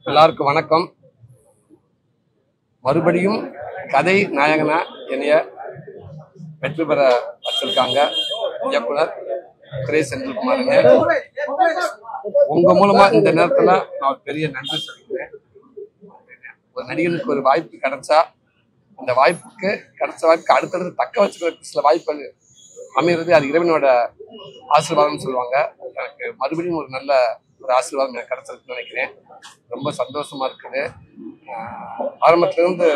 எல்லாருக்கும் வணக்கம் மறுபடியும் கதை நாயகனா என்னைய வெற்றி பெற வச்சிருக்காங்க இயக்குனர் திரை செந்தில்குமாருங்க உங்க மூலமா இந்த நேரத்துல நான் ஒரு பெரிய நன்றி சொல்லிக்கிறேன் ஒரு நடிகனுக்கு ஒரு வாய்ப்பு கிடைச்சா அந்த வாய்ப்புக்கு கிடைச்ச வாய்ப்புக்கு அடுத்தடுத்து தக்க வச்சுக்கிறதுக்கு சில வாய்ப்புகள் அமைகிறது அது இறைவனோட ஆசீர்வாதம்னு சொல்லுவாங்க எனக்கு மறுபடியும் ஒரு நல்ல ஒரு ஆசீர்வாதம் எனக்கு கிடைச்சிருக்குன்னு நினைக்கிறேன் ரொம்ப சந்தோஷமா இருக்குது ஆஹ் ஆரம்பத்துல இருந்து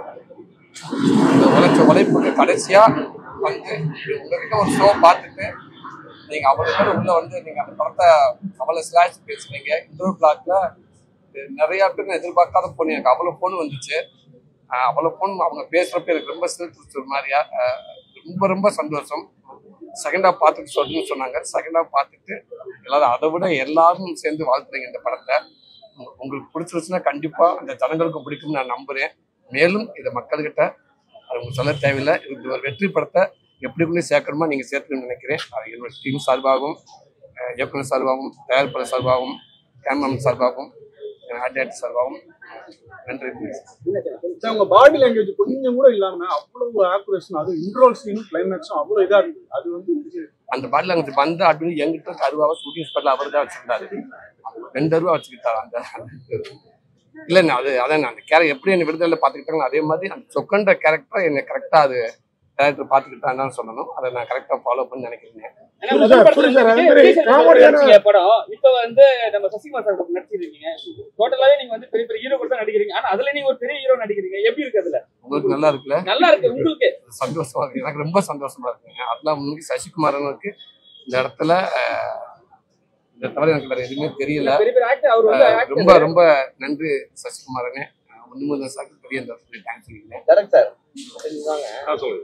இந்த உழைச்ச உழைப்புக்கு கடைசியா வந்து உங்ககிட்ட ஒரு ஷோ பார்த்துட்டு நீங்க அவ்வளவு பேர் உள்ள வந்து நீங்க அந்த படத்தை அவ்வளவு ஸ்லாஷ் பேசுனீங்க இன்டர்வியூ பிளாக்ல நிறைய பேர் நான் எதிர்பார்க்காத போன் எனக்கு அவ்வளவு போன் வந்துச்சு ஆஹ் அவ்வளவு போன் அவங்க பேசுறப்ப எனக்கு ரொம்ப சிரிச்சு ஒரு மாதிரியா ஆஹ் ரொம்ப ரொம்ப சந்தோஷம் செகண்ட் ஹாஃப் பார்த்துட்டு சொல்லணும்னு சொன்னாங்க செகண்ட் ஹாஃப் பார்த்துட்டு எல்லாரும் அதை விட எல்லாரும் சேர்ந்து வாழ்த்துறீங்க இந்த படத்தை உங்க- உங்களுக்கு பிடிச்சிருச்சுன்னா கண்டிப்பா அந்த ஜனங்களுக்கும் பிடிக்கும்னு நான் நம்புறேன் மேலும் இதை மக்கள்கிட்ட அது உங்களுக்கு சொல்ல தேவையில்லை இது ஒரு வெற்றி படத்தை எப்படி கொண்டு சேர்க்கணுமோ நீங்க சேர்க்கணும்னு நினைக்கிறேன் அது என்னோட டீம் சார்பாகவும் அஹ் இயக்குனர் சார்பாகவும் தயாரிப்பாளர் சார்பாகவும் கேமராமேன் சார்பாகவும் ஆர்டிஆர்டி சார்பாகவும் நன்றி சார், உங்க பாடி லாங்குவேஜ் கொஞ்சம் கூட இல்லாம அவ்வளவு ஆக்குரேஷன் அது இன்ட்ரோல் சீனும் கிளைமேக்ஸும் அவ்வளவு இதா இருந்தது அது வந்து அந்த பாட்டில் அங்கே வந்த அப்படின்னு எங்கிட்ட அருவாவை ஷூட்டிங் ஸ்பாட்ல அவர் தான் வச்சிருந்தாரு ரெண்டு அருவா வச்சுக்கிட்டாரு அந்த இல்லைண்ணா அது அதான் அந்த கேரக்டர் எப்படி என்னை விடுதலை பார்த்துக்கிட்டாங்களோ அதே மாதிரி அந்த சொக்கன்ற கேரக்டர் என்னை கரெக்டாக அது டேரக்டர் பார்த்துக்கிட்டான்னு சொல்லணும் அதை நான் கரெக்டாக ஃபாலோ பண்ணி நினைக்கிறேன் ஆனா புரியுதா? முதல் படத்துல புரியுதா? நீங்க அது மாதிரி teaser comedy-யான- நடிச்சீங்க படம் இப்ப வந்து நம்ம சசிகுமார் சார் படம் நடிச்சிருக்கீங்க டோட்டலாவே நீங்க வந்து பெரிய பெரிய ஹீரோ கூட தான் நடிக்கிறீங்க ஆனா அதுல நீங்க ஒரு பெரிய ஹீரோ நடிக்கிறீங்க எப்படி இருக்கு அதுல உங்களுக்கு நல்லா இருக்குல்ல நல்லா இருக்கு உங்களுக்கு சந்தோஷமா இருக்கு எனக்கு ரொம்ப சந்தோஷமா இருக்குங்க அதெல்லாம் முன்னாடி சசிகுமாரனுக்கு இந்த இடத்துல அஹ், இதை தவிர எனக்கு வேற எதுவுமே தெரியல பெரிய பெரிய ஆக்டர் அவர் வந்து அஹ், actor. ரொம்ப ரொம்ப நன்றி சசிகுமாரனே ஒன்று முதல் சாக்கு பெரிய இந்த இடத்துல தேங்க்ஸ் சொல்லிக்கிறேன் கரெக்ட் சார் சரிங்க.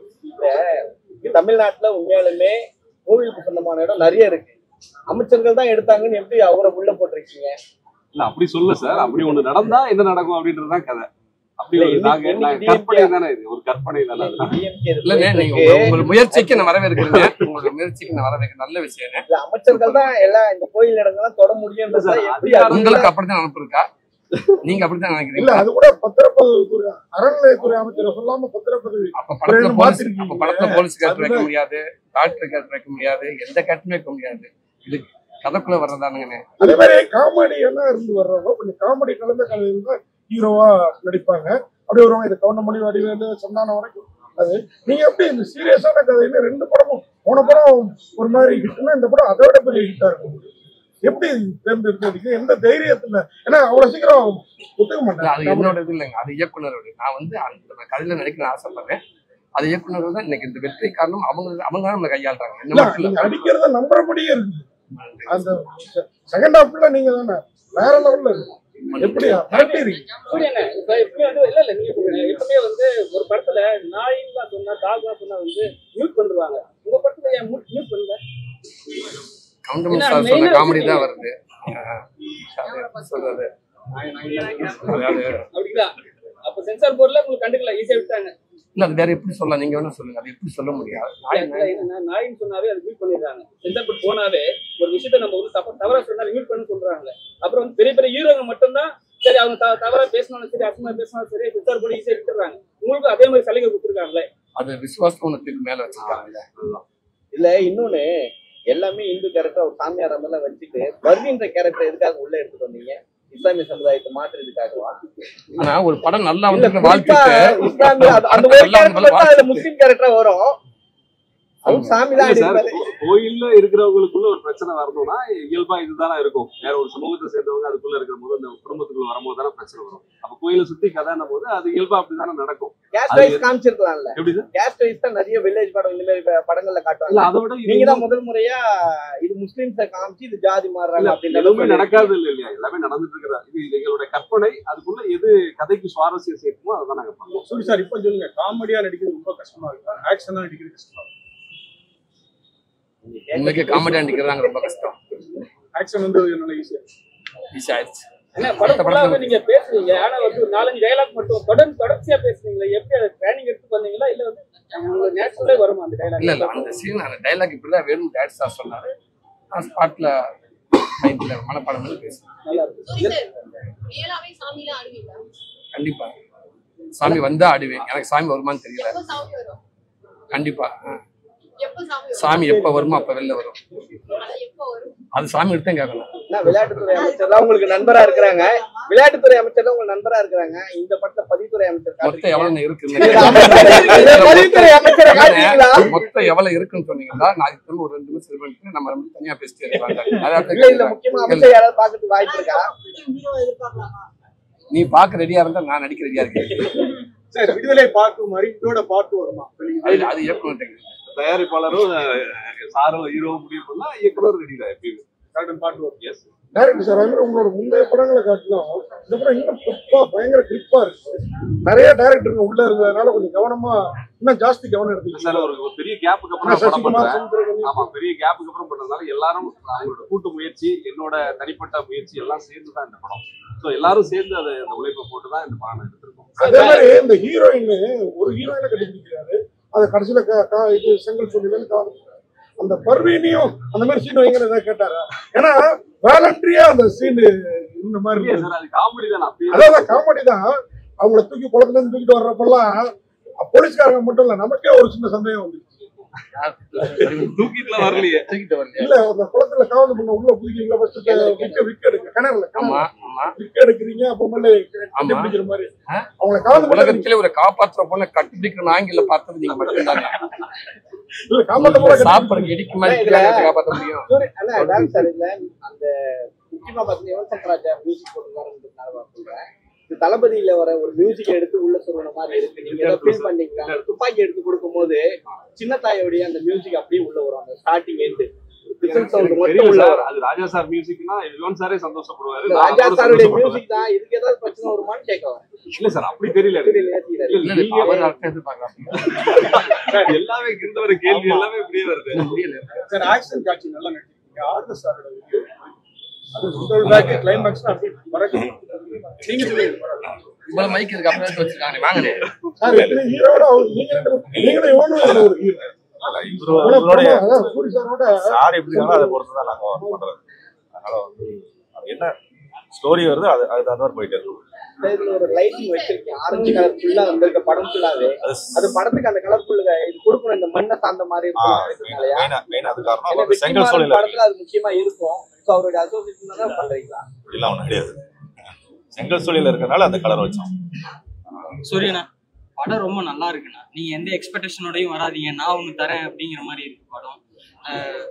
இங்க தமிழ்நாட்டுல உண்மையாலுமே கோவிலுக்கு சொந்தமான இடம் நிறைய இருக்கு அமைச்சர்கள் தான் எடுத்தாங்கன்னு எப்படி அவரை உள்ள போட்டிருக்கீங்க இல்ல அப்படி சொல்ல சார் அப்படி ஒண்ணு நடந்தா என்ன நடக்கும் அப்படின்றதுதான் கதை அப்படி இல்ல, ஒரு இன்னைக்கு- நாங்க இன்னைக்கு நாங்க கற்பனை தானே இது ஒரு கற்பனை தானே அதெல்லாம். DMK இது இல்லைண்ணே போயிட்டு நீங்க இருக்கு. உங்க- உங்கள் முயற்சிக்கு நான் வரவேற்கிறேன் உங்களுடைய முயற்சிக்கு நான் வரவேற்க நல்ல விஷயம் இல்ல, அமைச்சர்கள் தான் எல்லாம் இந்த கோயில் இடங்கள்லாம் தொட முடியும்ன்றத சார், எப்படி அதிகாரம் அது- உங்களுக்கு அப்படித்தான் அனுப்பிருக்கா நீங்க அப்படித்தான் இல்ல நினைக்கிறீங்க அது கூட பத்திரப்பதிவு அறநிலையத்துறை அமைச்சரை சொல்லாம பத்திரப்பதிவு அப்ப படத்துல ரெண்டு போலீஸ் மாத்திருக்கீங்க. அப்ப படத்துல போலீஸ் கேரக்டர் வைக்க அதுதான். முடியாது டாக்டர் கேரக்டர் வைக்க முடியாது எந்த கேரக்டருமே வைக்க முடியாது இது கதைக்குள்ள வர்றதானுங்கண்ணே அதே மாதிரி காமெடி எல்லாம் இருந்து வர்றவங்க கொஞ்சம் காமெடி கலந்த கதையில் தான் ஹீரோவா நடிப்பாங்க அப்படி வருவாங்க இது கவுண்டமணி வடிவேலு சந்தானம் வரைக்கும் அது நீங்க எப்படி இந்த சீரியஸான கதையில ரெண்டு படமும் போன படம் ஒரு மாதிரி ஹிட்னா இந்த படம் அதை விட பெரிய ஹிட்டா இருக்கும் எப்படி தேர்ந்தெடுத்ததுக்கு எந்த தைரியத்துல ஏன்னா அவ்வளவு சீக்கிரம் ஒத்துக்க இல்ல, அது மாட்டாங்க என்னோட இது இல்லைங்க அது இயக்குனரோட நான் வந்து அந்த கதையில நடிக்கணும்னு ஆசைப்படுறேன் அது இயக்குனர் தான் இன்னைக்கு இந்த வெற்றி காரணம் அவங்க அவங்க தான் நம்மளை கையாளுறாங்க என்ன இல்ல மட்டும் இல்ல நீங்க அடிக்கிறத நம்புறபடியே இருக்கு அந்த செகண்ட் ஹாஃப்ல நீங்க தானே வேற லெவல்ல இருக்கு எப்படியா மிரட்டிருக்கீங்க புரியல இப்ப எப்படி வந்து இல்ல இல்ல நீங்க சொல்லுங்க எப்பவுமே வந்து ஒரு படத்துல நாயின்னு சொன்னா டாகா சொன்னா வந்து மியூட் பண்ணிடுவாங்க உங்க படத்துல ஏன் மியூட் பண்ணல கவுண்டமணி என்ன, சார் main சொன்ன ஆ காமெடி தான் வச்சிருக்கீங்க. வருது ஆஹ், அது எப்படி சொல்றது அதாவது அப்படிங்களா அப்ப சென்சார் போர்டுல உங்களுக்கு கண்டுக்கல ஈஸியா விட்டாங்க இல்ல அது வேற எப்படி சொல்லலாம் நீங்க வேணா சொல்லுங்க அது எப்படி சொல்ல முடியாது நாய் இல்ல, என்னன்னா, நாயின்னு சொன்னாவே அது மியூட் பண்ணிடுறாங்க சென்சார் போர்டு போனாவே ஒரு விஷயத்த நம்ம வந்து தப்ப தவறா சொன்னா மியூட் பண்ண சொல்றாங்க அப்புறம் வந்து பெரிய பெரிய ஹீரோங்க மட்டும்தான் சரி அவங்க த- தவறா பேசினாலும் சரி அசமா பேசினாலும் சரி சென்சார் போர்டு ஈஸியா விட்டுறாங்க உங்களுக்கு அதே மாதிரி சலுகை கொடுத்துருக்காங்களே அது விசுவாசம் ஒண்ணுத்துக்கு மேல வச்சிருக்காங்க இல்ல இன்னொன்னு எல்லாமே இந்து கேரக்டர் ஒரு சாமியார் எல்லாம் வச்சுட்டு பர்வீன்ற கேரக்டர் எதுக்காக உள்ள எடுத்துட்டு வந்தீங்க இஸ்லாமிய சமுதாயத்தை மாற்றுறதுக்காகவா ஆனா ஒரு படம் நல்லா இல்ல வந்து குறிப்பா வாழ்த்துட்டு இஸ்லாமிய அது- அந்த ஒரு நல்லா வந்து கேரக்டர் தான் அதுல வாழ்த்துட்டு. முஸ்லீம் கேரக்டர் வரும் அவங்க சாமி தான் இல்ல சார் அடிப்பாரு. கோயில்ல இருக்கிறவங்களுக்குள்ள ஒரு பிரச்சனை வரணும்னா இயல்பா இதுதானே இருக்கும் வேற ஒரு சமூகத்தை சேர்ந்தவங்க அதுக்குள்ள இருக்கிற போது அந்த குடும்பத்துக்குள்ள வரும்போது தானே பிரச்சனை வரும் அப்ப கோயிலை சுத்தி கதைன்னும் போது அது இயல்பா அப்படிதானே நடக்கும் கேஸ்ட் அது- வைஸ் காமிச்சிருக்கலாம்ல எப்படி சார் கேஸ்ட் வைஸ் தான் நிறைய வில்லேஜ் படம் இந்த மாதிரி ப- படங்கள்ல இல்ல காட்டுவாங்க அதை விட இது நீங்க தான் முதல் முறையா இது முஸ்லிம்ஸ காமிச்சு இது ஜாதி மாறுறாங்க இல்ல, அப்படின்ற எதுவுமே அளவுக்கு நடக்காது இல்ல இல்லையா எல்லாமே நடந்துட்டு இருக்கிற இது இது எங்களுடைய கற்பனை அதுக்குள்ள எது கதைக்கு சுவாரஸ்யம் சேர்க்குமோ அதை தான் நாங்க பண்ணுவோம் சொல்லி சார் இப்போ சொல்லுங்க காமெடியா நடிக்கிறது ரொம்ப கஷ்டமா இருக்கா ஆக்ஷனா நடிக்கிறது கஷ்டமா இருக்கு இன்னைக்கு காமெடி அடிக்கிறாங்க ரொம்ப கஷ்டம் ஆக்ஷன் வந்து நல்ல ஈஸியா ஈஸி ஆயிடுச்சு என்ன படம் ஃபுல்லா வந்து நீங்க பேசுவீங்க ஆனா வந்து ஒரு நாலஞ்சு டைலாக் மட்டும் தொடர்ந்து தொடர்ச்சியா பேசுவீங்களா எப்படி அதை ட்ரைனிங் எடுத்து பண்ணீங்களா இல்ல வந்து உங்களுக்கு நேச்சுரலே வருமா அந்த டைலாக் இல்ல இல்ல அந்த சீன் அந்த டைலாக் இப்படிதான் வேணும் டேட் சார் சொன்னாரு நான் ஸ்பாட்ல மைண்ட்ல மனப்பாடம் பண்ணி பேசுறேன் நல்லா இருக்கு சூரி சார் ரியலாவே கண்டிப்பா சாமி வந்தா ஆடுவேன் எனக்கு சாமி வருமான்னு தெரியல எப்ப சாமி வரும் கண்டிப்பா ஆ. எப்ப சாமி வரும் சாமி எப்ப வருமோ அப்ப வெளில வரும் அது எப்ப வரும் அது சாமி எடுத்து கேட்கணும் என்ன விளையாட்டுத்துறை அமைச்சர் தான் உங்களுக்கு நண்பரா இருக்கிறாங்க விளையாட்டுத்துறை அமைச்சர் தான் உங்களுக்கு நண்பரா இருக்கிறாங்க இந்த படத்தை பதிவுத்துறை அமைச்சர் மொத்தம் காட்டுறீங்க. எவ்வளவு இருக்கு இந்த பதிவுத்துறை அமைச்சரை காட்டுறீங்களா மொத்தம் எவ்வளவு இருக்குன்னு சொன்னீங்கன்னா நான் திரும்ப ஒரு ரெண்டு நிமிஷம் இது பண்ணிட்டு நம்ம ரெண்டு தனியா பேசிட்டு இருப்பாங்க இல்ல இல்ல முக்கியமா அமைச்சர் யாராவது பாக்கிறதுக்கு வாய்ப்பு இருக்கா நீ பார்க்க ரெடியா இருந்தா நான் நடிக்க ரெடியா இருக்கேன் சரி விடுதலை பார்க்கும் மாதிரி இதோட பார்த்து வருமா அது அது இயக்குனர் தயாரிப்பாளரும் அஹ், சாரும் ஹீரோவும் முடிவு பண்ணா இயக்குனர் ரெடி தான் எப்பயுமே பாட்டு வரும் எஸ் டேரக்டர் சார் அது மாதிரி உங்களோட முந்தைய படங்களை காட்டிலும் இந்த படம் இன்னும் கிளிப்பா பயங்கர கிளிப்பா இருக்கு நிறைய டேரக்டருங்க உள்ள இருந்ததுனால கொஞ்சம் கவனமா இன்னும் ஜாஸ்தி கவனம் எடுத்துக்கிட்டு சார் ஒரு ஒரு பெரிய கேப்புக்கு அப்புறம் நான் படம் சசிகுமார் பண்றேன் சுந்தரவல்லி ஆமா பெரிய கேப்புக்கு அப்புறம் பண்ணதுனால எல்லாரும் அவங்களோட கூட்டு முயற்சி என்னோட தனிப்பட்ட முயற்சி எல்லாம் சேர்ந்து தான் இந்த படம் ஸோ எல்லாரும் சேர்ந்து அதை அந்த உழைப்பை போட்டு தான் இந்த படம் எடுத்திருக்கோம் அதே மாதிரி இந்த ஹீரோயின் ஒரு ஹீரோயினை கண்டுபிடிக்கிறாரு அதை கடைசியில க- க- இது செங்கல் சொல்லி அந்த பர்வீனியும் அந்த மாதிரி சீன் வைங்கிற ஏதாவது கேட்டாரா ஏன்னா வேலண்ட்ரியா அந்த சீன் இந்த மாதிரி இல்லையே இருக்கு. சார் அது காமெடி தான் அப்படியே அதாவது காமெடி தான் அவங்கள தூக்கி குளத்துல இருந்து தூக்கிட்டு வர்றப்பெல்லாம் போலீஸ்காரங்க மட்டும் இல்ல நமக்கே ஒரு சின்ன சந்தேகம் வந்து தூக்கிட்டுலாம் வரலையே தூக்கிட்டு வரலையா இல்ல அந்த குளத்துல காவல் பண்ண உள்ள குதிக்கிறீங்களா ஃபர்ஸ்ட் விக்க விக்க எடுக்க கிணறுல ஆமா கிணறு ஆமா விக்க எடுக்கிறீங்க அப்புறமேல கண்டுபிடிக்கிற மாதிரி ஆ? அவங்கள காவல் பண்ண உலகத்திலே ஒரு காப்பாற்றுற பொண்ணை கட்டிப்பிடிக்கிற ஆங்கில பார்த்தது நீங்க மட்டும்தாங்க இல்ல காப்பாத்த போல சாப்பிடுறதுக்கு இடிக்கு மாதிரி இல்ல. காப்பாற்ற முடியும் சூரிய- அண்ணா, அதான் சார் இல்ல அந்த முக்கியமா பாத்தீங்கன்னா யுவன் சங்கர் ராஜா மியூசிக் போட்டுருக்காருன்றதுனால நான் சொல்றேன் இந்த தளபதியில வர ஒரு மியூசிக் எடுத்து உள்ள சொல்ற மாதிரி இருக்கு நீங்க ஏதோ ஃபீல் பண்ணீங்களா அந்த துப்பாக்கி எடுத்து கொடுக்கும்போது சின்ன தாயோடைய அந்த மியூசிக் அப்படியே உள்ள வரும் அந்த ஸ்டார்டிங் எண்டு விசில் சவுண்ட் தெரியல மட்டும் உள்ள சார் வரும் அது ராஜா சார் மியூசிக்னா யுவன் சாரே சந்தோஷப்படுவாரு இல்ல, நான் ராஜா அவரோட சாருடைய சந்தோஷப்படுவேன். மியூசிக் தான் இதுக்கு ஏதாவது பிரச்சனை வருமான்னு கேட்க வரேன் இல்ல சார் அப்படி தெரியல எனக்கு. தெரியலையா தெரியல இல்ல, இல்ல இல்ல, இல்ல, அவர் நீங்க அர்த்தம் எதிர்பார்க்கலாம் எல்லாமே இருந்தவர கேள்வி எல்லாமே இப்படியே வருது முடியல சார் ஆக்ஷன் காட்சி நல்லா நடிச்சிருக்கீங்க ஆர்டர் சாரோட வீடியோ அது முதல் பேக் கிளைமேக்ஸ் அப்படி வரது நீங்க சொல்லுங்க இவ்வளவு மைக் இருக்கு அப்புறம் எடுத்து வச்சிருக்காங்க வாங்கனே சார் இப்படி ஹீரோட அவர் நீங்க ரெண்டு பேரும் நீங்களும் இவனும் அதுல ஒரு ஹீரோ இவரு- இவருடைய சூரி சாரோட சார் எப்படி இருக்காங்களோ அதை பொறுத்து தான் நாங்க ஒர்க் பண்றது அதனால வந்து அது என்ன ஸ்டோரி வருது அது அது தகுந்த மாதிரி போயிட்டு இருக்கும் இதுல ஒரு லைட்டிங் வச்சிருக்கேன் ஆரஞ்சு கலர் ஃபுல்லா வந்திருக்க படம் ஃபுல்லாவே அது அது படத்துக்கு அந்த கலர் ஃபுல்லு இது கொடுக்கணும் இந்த மண்ணை சார்ந்த மாதிரி இருக்கணும் இல்லையா மெயினா மெயின் அது காரணம் ஏன்னா அவர் செங்கல் வெற்றிமாறன் சூழல படத்துல அது முக்கியமா இருக்கும் சோ அவருடைய அசோசியேஷன் தான் பண்றீங்களா அப்படிலாம் ஒன்றும் கிடையாது செங்கல் சூழல இருக்கறனால அந்த கலர் வச்சோம் சூரியனா படம் ரொம்ப நல்லா இருக்குண்ணா நீங்க எந்த எக்ஸ்பெக்டேஷனோடையும் வராதீங்க நான் ஒன்று தரேன் அப்படிங்கிற மாதிரி இருக்கு படம் அஹ்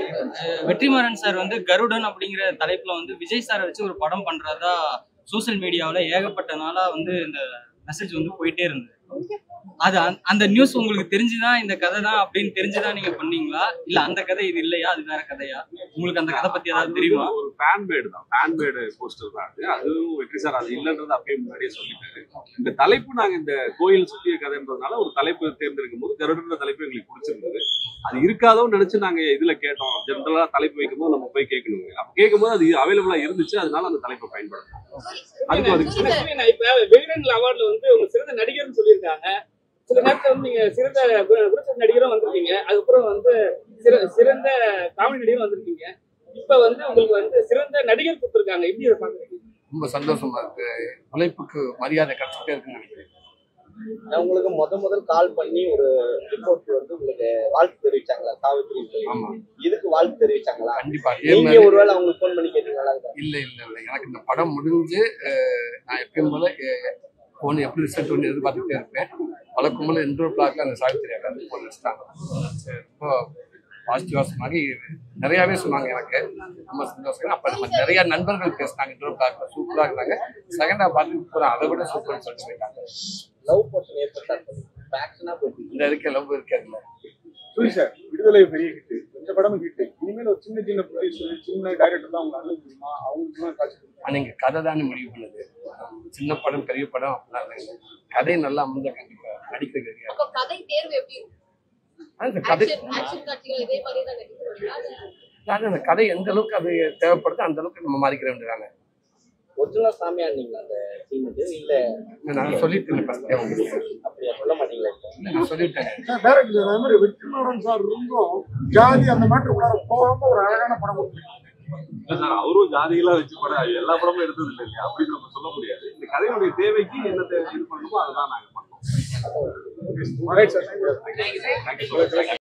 அஹ் வெற்றிமாறன் சார் வந்து கருடன் அப்படிங்கிற தலைப்புல வந்து விஜய் சாரை வச்சு ஒரு படம் பண்றதா சோஷியல் மீடியாவில் ஏகப்பட்ட நாளா வந்து இந்த மெசேஜ் வந்து போயிட்டே இருந்தது அது அந்த- அந்த நியூஸ் உங்களுக்கு தெரிஞ்சுதான் இந்த கதை தான் அப்படின்னு தெரிஞ்சுதான் நீங்க பண்ணீங்களா இல்ல அந்த கதை இது இல்லையா அது வேற கதையா உங்களுக்கு அந்த கதை பத்தி ஏதாவது தெரியுமா ஒரு ஃபேன் மேடு தான் ஃபேன் மேடு போஸ்டர் தான் அது அதுவும் வெற்றி சார் அது இல்லைன்றது அப்பயே முன்னாடியே சொல்லிட்டாரு இந்த தலைப்பு நாங்க இந்த கோயில் சுத்திய கதைன்றதுனால ஒரு தலைப்பு தேர்ந்தெடுக்கும் போது கருடன்ற தலைப்பு எங்களுக்கு பிடிச்சிருந்தது அது இருக்காதோன்னு நினைச்சு நாங்க இதுல கேட்டோம் ஜென்ரலா தலைப்பு வைக்கும்போது நம்ம போய் கேட்கணுங்க அப்ப கேட்கும்போது அது அவைலபிளா இருந்துச்சு அதனால அந்த தலைப்பை பயன்படுத்தோம் அதுக்கு அதுக்கு சூரியனா, இப்ப வெளிரங்கல் அவார்ட்ல வந்து உங்க சிறந்த நடிகர்னு சொல்லியிருக்காங்க சில நேரத்துல வந்து நீங்க சிறந்த கு- குணச்சிறந்த நடிகரும் வந்திருக்கீங்க அதுக்கப்புறம் வந்து சிற- சிறந்த காமெடி நடிகரும் வந்திருக்கீங்க இப்ப வந்து உங்களுக்கு வந்து சிறந்த நடிகர் கொடுத்திருக்காங்க எப்படி இதை பாக்குறீங்க ரொம்ப சந்தோஷமா இருக்கு உழைப்புக்கு மரியாதை கிடைச்சிட்டே இருக்குன்னு நினைக்கிறேன் நான் உங்களுக்கு முத முதல் கால் பண்ணி ஒரு ரிப்போர்ட் வந்து உங்களுக்கு வாழ்த்து தெரிவிச்சாங்களா சாவித்திரி ஆமா இதுக்கு வாழ்த்து தெரிவிச்சாங்களா கண்டிப்பா அதே நீங்க மாதிரி ஒருவேளை அவங்களுக்கு ஃபோன் பண்ணி கேட்டீங்களா இல்ல இல்ல இல்ல எனக்கு இந்த படம் முடிஞ்சு அஹ், நான் எப்பயும் போல போன் எப்படி ரிசல்ட் ஒன்று எதிர்பார்த்துட்டே இருப்பேன் வழக்கம் போல இன்டோர் பிளாக்ல அந்த சாவித்திரி அக்கா போன் வச்சுட்டாங்க சரி, ரொம்ப பாசிட்டிவா சொன்னாங்க நிறையாவே சொன்னாங்க எனக்கு ரொம்ப சந்தோஷம் அப்ப நம்ம நிறைய நண்பர்கள் பேசினாங்க இன்டோர் பிளாக்ல சூப்பரா இருந்தாங்க செகண்ட் ஹாஃப் பார்த்து போறேன் அதை விட சூப்பர் சொல்லிட்டு போயிட்டாங்க லவ் போர்ஷன் ஏற்பட்டா ஆக்ஷனா போயிட்டு இந்த இருக்க லவ் இருக்காதுல்ல சூரி சார் விடுதலை பெரிய ஹிட் இந்த படமும் ஹிட் இனிமேல் ஒரு சின்ன சின்ன ப்ரொடியூசர் சின்ன டைரக்டர் தான் அவங்க அணுக முடியுமா அவங்களுக்கு தான் காட்சி கொடுக்கணும். ஆனா இங்க கதை தானே முடிவு பண்ணுது சின்ன படம் பெரிய படம் அப்படிலாம் இல்லை கதை நல்லா அமைஞ்சா கண்டிப்பா நடிக்க கிடையாது அப்ப கதை தேர்வு எப்படி இருக்கும் அந்த கதை ஆக்ஷன் ஆக்ஷன் காட்சிகள் இதே மாதிரி தான் நடிக்க போறீங்களா இல்ல அதாவது அந்த கதை எந்த அளவுக்கு அது தேவைப்படுதோ அந்த அளவுக்கு நம்ம மாறிக்கிற வேண்டியதாங்க ஒரிஜினல் சாமியார் நீங்களா அந்த சீனுக்கு இல்ல நான் சொல்லிட்டேன் ஃபர்ஸ்டே உங்களுக்கு அப்படியா சொல்ல மாட்டீங்களா இப்போ? இல்ல, நான் சொல்லிட்டேன் சார் டைரக்டர் அதே மாதிரி வெற்றிமாறன் சார் இருந்தும் ஜாதி அந்த மேட்டர் உள்ளார போகாம ஒரு அழகான படம் கொடுத்துருக்கீங்க இல்ல சார் அவரும் ஜாதியெல்லாம் வச்சு படம் எல்லா படமும் எடுத்தது இல்லை இல்லையா அப்படின்னு நம்ம சொல்ல முடியாது இந்த கதையினுடைய தேவைக்கு என்ன தேவை இது பண்ணணுமோ அதுதான் நாங்க பண்ணோம் Mahesh sir Thank you so much.